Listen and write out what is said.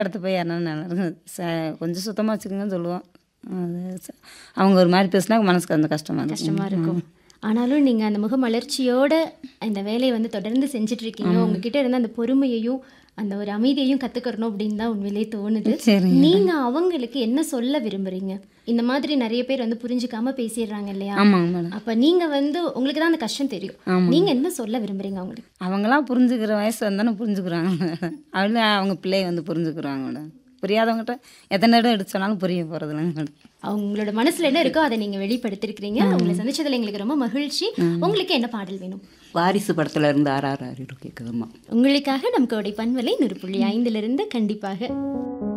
இடத்து போய் யாருன்னா நல்லா இருக்கும் ச கொஞ்சம் சுத்தமாக வச்சுக்கோங்கன்னு சொல்லுவோம் அது ச- அவங்க ஒரு மாதிரி பேசினா மனசுக்கு அந்த கஷ்டமாக இருக்கும் கஷ்டமா இருக்கும் ஆனாலும் நீங்க அந்த முகமலர்ச்சியோட இந்த வேலையை வந்து தொடர்ந்து செஞ்சுட்டு இருக்கீங்க உங்ககிட்ட இருந்த அந்த பொறுமையையும் அந்த ஒரு அமைதியையும் கத்துக்கிறணும் அப்படின்னு தான் உண்மையிலேயே தோணுது சரிங்க நீங்க அவங்களுக்கு என்ன சொல்ல விரும்புறீங்க இந்த மாதிரி நிறைய பேர் வந்து புரிஞ்சுக்காம பேசிடுறாங்க இல்லையா ஆமாங்க மேடம் அப்ப நீங்க வந்து உங்களுக்கு தான் அந்த கஷ்டம் தெரியும் ஆமாம் நீங்க என்ன சொல்ல விரும்புறீங்க அவங்களுக்கு அவங்களாம் புரிஞ்சுக்கிற வயசு வந்தானே புரிஞ்சுக்கிறாங்க அவங்க அவங்க பிள்ளைய வந்து புரிஞ்சுக்கிறாங்க மேடம் புரியாதவங்ககிட்ட எத்தனை இடம் எடுத்து சொன்னாலும் புரிய போகிறது இல்லைங்க மேடம் அவங்களோட மனசுல என்ன இருக்கோ அதை நீங்க வெளிப்படுத்திருக்கிறீங்க உங்களை சந்திச்சதுல எங்களுக்கு ரொம்ப மகிழ்ச்சி உங்களுக்கு என்ன பாடல் வேணும் வாரிசு படத்துல இருந்து ஆர் ஆர் ஆர் கேட்குதும்மா உங்களுக்காக நம் கோடை பண்பலை நூறு புள்ளி ஐந்துல இருந்து கண்டிப்பாக